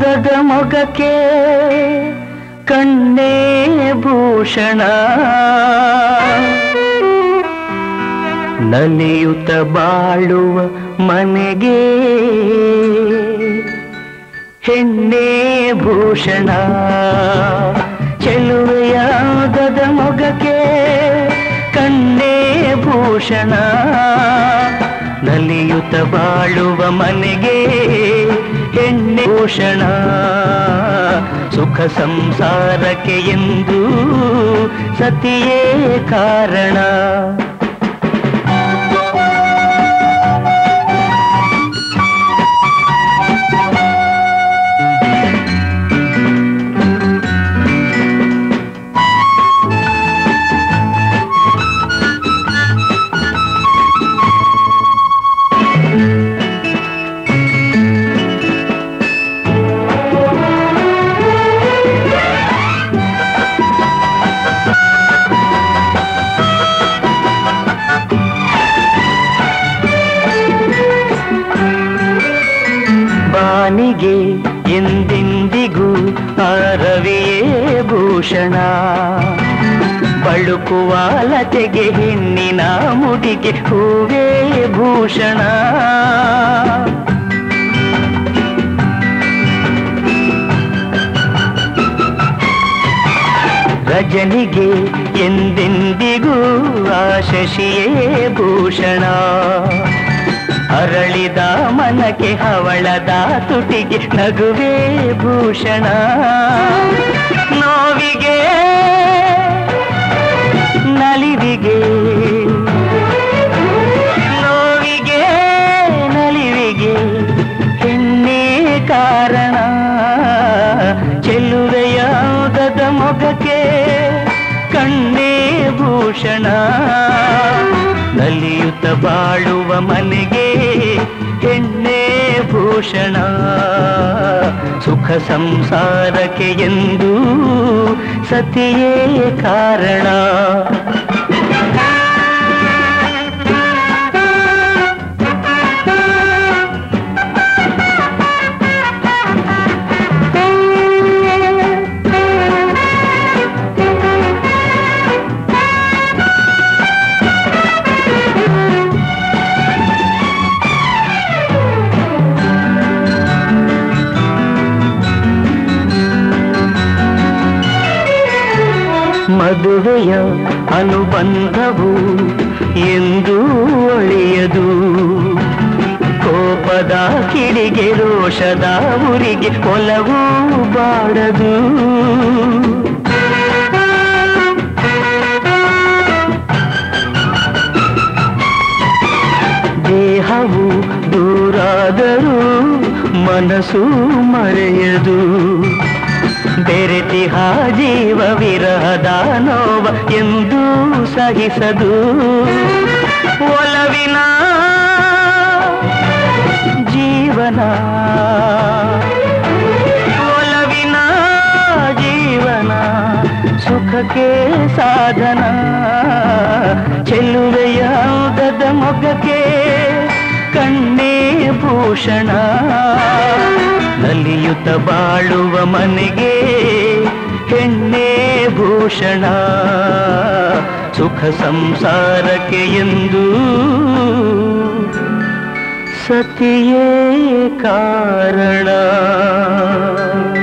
ಯಾವುದದ ಮೊಗಕ್ಕೆ ಕಣ್ಣೇ ಭೂಷಣ ನಲಿಯುತ್ತ ಬಾಳುವ ಮನೆಗೆ ಹೆಣ್ಣೆ ಭೂಷಣ ಚೆಲುವೆಯಾಗದ ಮೊಗಕ್ಕೆ ಕಣ್ಣೇ ಭೂಷಣ ನಲಿಯುತ್ತ ಬಾಳುವ ಮನೆಗೆ ಹೆಣ್ಣೆ ಭೂಷಣ ಸುಖ ಸಂಸಾರಕ್ಕೆ ಎಂದು ಸತಿಯೇ ಕಾರಣ ಬಾನಿಗೆ ಎಂದೆಂದಿಗೂ ಅರವಿಯೇ ಭೂಷಣ ಬಳುಕುವ ಲತೆಗೆ ಹೆಣ್ಣಿನ ಮುಡಿಗೆ ಹೂವೇ ಭೂಷಣ ರಜನಿಗೆ ಎಂದೆಂದಿಗೂ ಆ ಶಶಿಯೇ ಭೂಷಣ ಅರಳಿದ ಮನಕ್ಕೆ ಹವಳದ ತುಟಿಗೆ ನಗುವೇ ಭೂಷಣ ನೋವಿಗೆ ನಲಿವಿಗೆ ನೋವಿಗೆ ನಲಿವಿಗೆ ಹೆಣ್ಣೇ ಕಾರಣ ಚೆಲ್ಲುವೆಯಾಗದ ಮೊಗಕ್ಕೆ ಕಣ್ಣೇ ಭೂಷಣ ನಲಿಯುತ್ತ ಬಾಳುವ ಮನೆಗೆ ಹೆಣ್ಣೆ ಭೂಷಣ ಸುಖ ಸಂಸಾರಕ್ಕೆ ಎಂದು ಸತಿಯೇ ಕಾರಣ ಮದುವೆಯ ಅನುಬಂಧವು ಎಂದು ಒಳೆಯದು ಕೋಪದ ಕಿಡಿಗೆ ರೋಷದ ಉರಿಗೆ ಒಲವು ಬಾಡದು ದೇಹವು ದೂರಾದರೂ ಮನಸ್ಸು ಮರೆಯದು ಬೆರೆತಿಹ ಜೀವ ವಿರಹದ ನೋವ ಎಂದು ಸಹಿಸದು ಒಲವಿನ ಜೀವನ ಒಲವಿನ ಜೀವನ ಸುಖಕ್ಕೆ ಸಾಧನ ಚೆಲ್ಲುವೆಯಾಗದ ಮೊಗಕ್ಕೆ ಕಣ್ಣೇ ಭೂಷಣ ನಲಿಯುತ್ತ ಬಾಳುವ ಮನೆಗೆ ಹೆಣ್ಣೆ ಭೂಷಣ ಸುಖ ಸಂಸಾರಕ್ಕೆ ಎಂದು ಸತಿಯೇ ಕಾರಣ